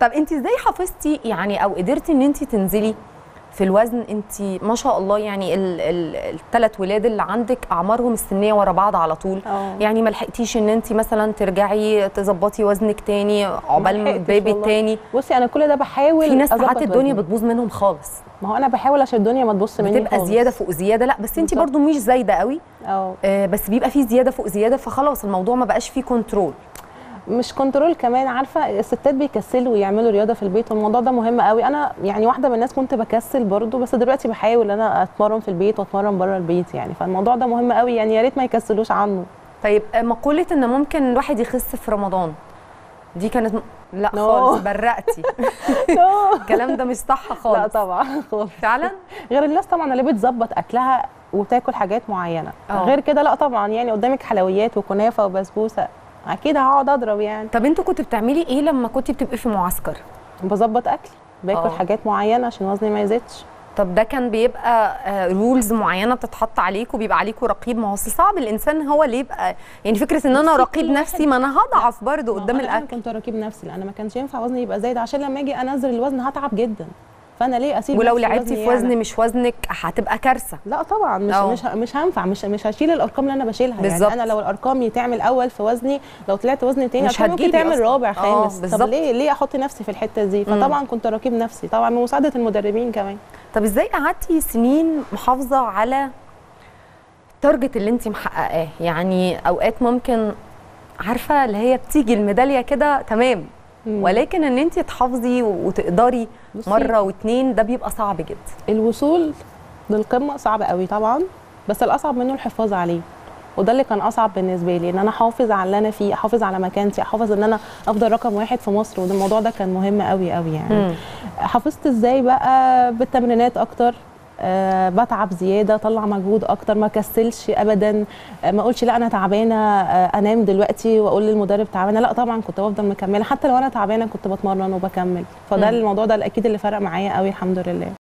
طب انت ازاي حافظتي يعني او قدرتي ان انت تنزلي في الوزن انت ما شاء الله يعني الثلاث ولاد اللي عندك اعمارهم السنيه ورا بعض على طول اه. يعني ما لحقتيش ان انت مثلا ترجعي تظبطي وزنك تاني عقبال ما لحقتش البيبي والله. التاني بصي انا كل ده بحاول في ناس أظبط ساعات الدنيا وزني. بتبوظ منهم خالص ما هو انا بحاول عشان الدنيا ما تبص مني بتبقى خالص. زياده فوق زياده لا بس انت بالظبط. برضو مش زايده قوي اه آه، بس بيبقى فيه زياده فوق زياده فخلاص الموضوع ما بقاش فيه كنترول مش كنترول كمان عارفه الستات بيكسلوا يعملوا رياضه في البيت والموضوع ده مهم قوي انا يعني واحده من الناس كنت بكسل برضو بس دلوقتي بحاول ان انا اتمرن في البيت واتمرن بره البيت يعني فالموضوع ده مهم قوي يعني يا ريت ما يكسلوش عنه طيب آه، مقوله ان ممكن الواحد يخس في رمضان دي كانت م- لا No. خالص برقتي الكلام ده مش صح لا خالص طبعا خالص فعلا غير الناس طبعا اللي بتظبط اكلها وتاكل حاجات معينه اه. غير كده لا طبعا يعني قدامك حلويات وكنافه وبسبوسه اكيد هقعد اضرب يعني طب انتوا كنتوا بتعملي ايه لما كنتي بتبقي في معسكر بظبط اكلي باكل اه. حاجات معينه عشان وزني ما يزيدش طب ده كان بيبقى رولز معينه بتتحط عليكم بيبقى عليكم رقيب ما هو أصل صعب الانسان هو اللي يبقى يعني فكره ان انا بصي، رقيب كل نفسي واحد- ما انا هضعف برضو ما هو قدام أنا- أنا الاكل كنت راكب نفسي لان ما كانش ينفع وزني يبقى زايد عشان لما اجي انزل الوزن هتعب جدا فانا ليه اسيب ولو نفسي لعبتي وزني في وزن يعلى؟ مش وزنك هتبقى كارثه لا طبعا مش أه. مش مش هنفع مش مش هشيل الارقام اللي انا بشيلها بالظبط. يعني انا لو الارقام تعمل اول في وزني لو طلعت وزن تاني مش أصلاً ممكن هتجيبي تعمل أصلاً. رابع أه، خامس طب بالظبط. ليه ليه احط نفسي في الحته دي فطبعا كنت راكب نفسي طبعا بمساعده المدربين كمان طب ازاي قعدتي سنين محافظه على التارجت اللي انت محققاه يعني اوقات ممكن عارفه اللي هي بتيجي الميداليه كده تمام مم. ولكن ان انت تحافظي وتقدري بصي، مره واتنين ده بيبقى صعب جدا الوصول للقمه صعب قوي طبعا بس الاصعب منه الحفاظ عليه وده اللي كان اصعب بالنسبه لي ان انا احافظ على اللي انا فيه احافظ على مكانتي احافظ ان انا افضل رقم واحد في مصر وده الموضوع ده كان مهم قوي قوي يعني مم. حافظت ازاي بقى بالتمرينات اكتر أه بتعب زياده اطلع مجهود اكتر ما كسلش ابدا أه ما اقولش لا انا تعبانه أه انام دلوقتي واقول للمدرب تعبانه لا طبعا كنت بفضل مكمله حتى لو انا تعبانه كنت بتمرن وبكمل فده مم. الموضوع ده اكيد اللي فرق معايا قوي الحمد لله